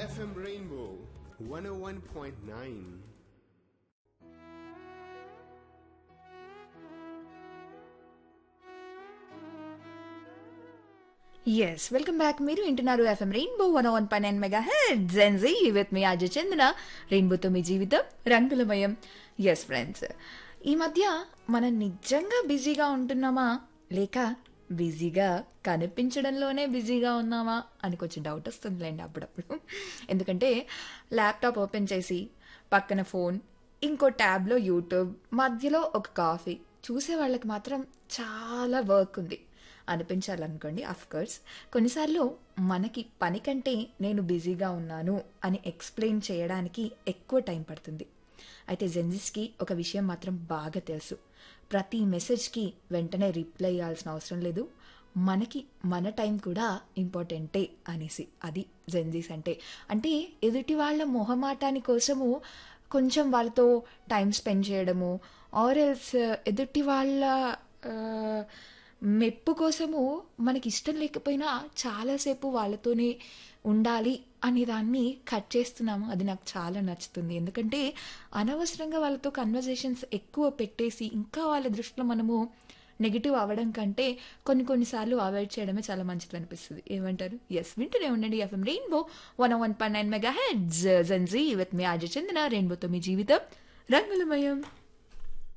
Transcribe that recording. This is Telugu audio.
FM Rainbow 101.9. Yes welcome back మీరు వింటున్నారు ఎఫ్ఎం రెయిన్బో వన్ వన్ పై nine mega head gen Z with మీ అజయ్ చందన రెయిన్బోతో మీ జీవితం రంగులమయం ఎస్ ఫ్రెండ్స్ ఈ మధ్య మనం నిజంగా బిజీగా ఉంటున్నామా లేక బిజీగా కనిపించడంలోనే బిజీగా ఉన్నామా అని కొంచెం డౌట్ వస్తుందిలేండి అప్పుడప్పుడు ఎందుకంటే ల్యాప్టాప్ ఓపెన్ చేసి పక్కన ఫోన్ ఇంకో ట్యాబ్లో యూట్యూబ్ మధ్యలో ఒక కాఫీ చూసే వాళ్ళకి మాత్రం చాలా వర్క్ ఉంది అనిపించాలనుకోండి అఫ్ కోర్స్ కొన్నిసార్లు మనకి పని కంటే నేను బిజీగా ఉన్నాను అని ఎక్స్ప్లెయిన్ చేయడానికి ఎక్కువ టైం పడుతుంది అయితే జెన్జిస్కి ఒక విషయం మాత్రం బాగా తెలుసు ప్రతి మెసేజ్కి వెంటనే రిప్లై ఇవ్వాల్సిన అవసరం లేదు మనకి మన టైం కూడా ఇంపార్టెంటే అనేసి అది జెన్జీస్ అంటే అంటే ఎదుటి వాళ్ళ మొహమాటాని కోసము కొంచెం వాళ్ళతో టైం స్పెండ్ చేయడము ఆర్ ఎల్స్ ఎదుటి వాళ్ళ ఆ, మెప్పు కోసము మనకి ఇష్టం లేకపోయినా చాలాసేపు వాళ్ళతోనే ఉండాలి అనే దాన్ని కట్ చేస్తున్నాము అది నాకు చాలా నచ్చుతుంది ఎందుకంటే అనవసరంగా వాళ్ళతో కన్వర్జేషన్స్ ఎక్కువ పెట్టేసి ఇంకా వాళ్ళ దృష్టిలో మనము నెగిటివ్ అవ్వడం కంటే కొన్ని కొన్నిసార్లు అవాయిడ్ చేయడమే చాలా మంచిది అనిపిస్తుంది ఏమంటారు ఎస్ వింటూనే ఉండండి FM Rainbow one one point nine mega heads gen Z with మీ ఆజ చందన రెయిన్బోతో మీ జీవితం రంగులమయం